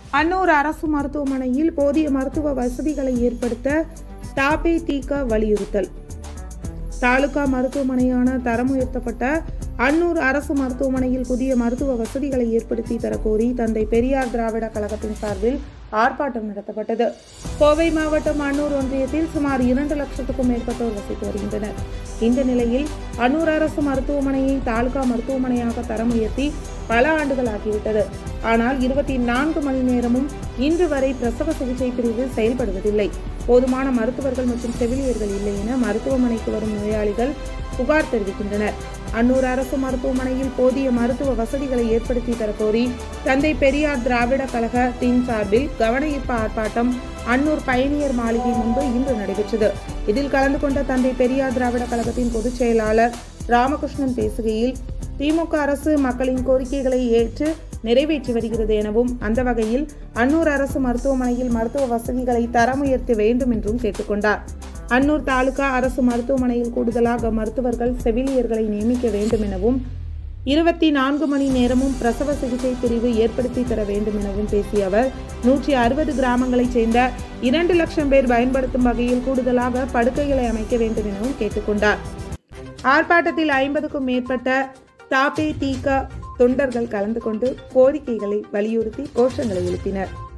அன்னூர் அரசு மருத்துவமனையில் போதிய மருத்துவ வசதிகளை ஏற்படுத்த தாபே தீக வலியுறுத்தல் தாலுகா மருத்துவமனையான தரம் உயர்த்தப்பட்ட அன்னூர் அரசு மருத்துவமனையில் புதிய மருத்துவ வசதிகளை ஏற்படுத்தி தரக்கோரி தந்தை பெரியார் திராவிட கழகத்தின் சார்பில் ஆர்ப்பாட்டம் நடத்தப்பட்டது கோவை மாவட்டம் அன்னூர் ஒன்றியத்தில் சுமார் இரண்டு லட்சத்துக்கும் மேற்பட்டோர் வசித்து வருகின்றனர் இந்த நிலையில் அன்னூர் அரசு மருத்துவமனையை தாலுகா மருத்துவமனையாக தரம் உயர்த்தி பல ஆண்டுகள் ஆகிவிட்டது ஆனால் இருபத்தி நான்கு மணி நேரமும் இன்று வரை பிரசவ சிகிச்சை பிரிவு செயல்படுவதில்லை போதுமான மருத்துவர்கள் மற்றும் செவிலியர்கள் இல்லை என மருத்துவமனைக்கு வரும் நோயாளிகள் புகார் தெரிவிக்கின்றனர் அன்னூர் அரசு மருத்துவமனையில் போதிய மருத்துவ வசதிகளை ஏற்படுத்தி தரக்கோரி தந்தை பெரியார் திராவிட கழகத்தின் சார்பில் கவன ஈர்ப்பு ஆர்ப்பாட்டம் அன்னூர் பயணியர் மாளிகை முன்பு இன்று நடைபெற்றது இதில் கலந்து கொண்ட தந்தை பெரியார் திராவிட கழகத்தின் பொதுச் செயலாளர் ராமகிருஷ்ணன் பேசுகையில் திமுக அரசு மக்களின் கோரிக்கைகளை ஏற்று நிறைவேற்றி வருகிறது எனவும் அந்த வகையில் அன்னூர் அரசு மருத்துவமனையில் மருத்துவ வசதிகளை தரம் உயர்த்த வேண்டும் என்றும் கேட்டுக்கொண்டார் அன்னூர் தாலுகா அரசு மருத்துவமனையில் கூடுதலாக மருத்துவர்கள் செவிலியர்களை நியமிக்க வேண்டும் எனவும் இருபத்தி நான்கு மணி நேரமும் பிரசவ சிகிச்சை பிரிவு ஏற்படுத்தி தர வேண்டும் எனவும் பேசிய அவர் நூற்றி அறுபது கிராமங்களைச் சேர்ந்த இரண்டு லட்சம் பேர் பயன்படுத்தும் வகையில் கூடுதலாக படுக்கைகளை அமைக்க வேண்டும் எனவும் கேட்டுக்கொண்டார் ஆர்ப்பாட்டத்தில் ஐம்பதுக்கும் மேற்பட்ட தாபே தீக தொண்டர்கள் கலந்து கொண்டு கோரிக்கைகளை வலியுறுத்தி கோஷங்களை எழுப்பினர்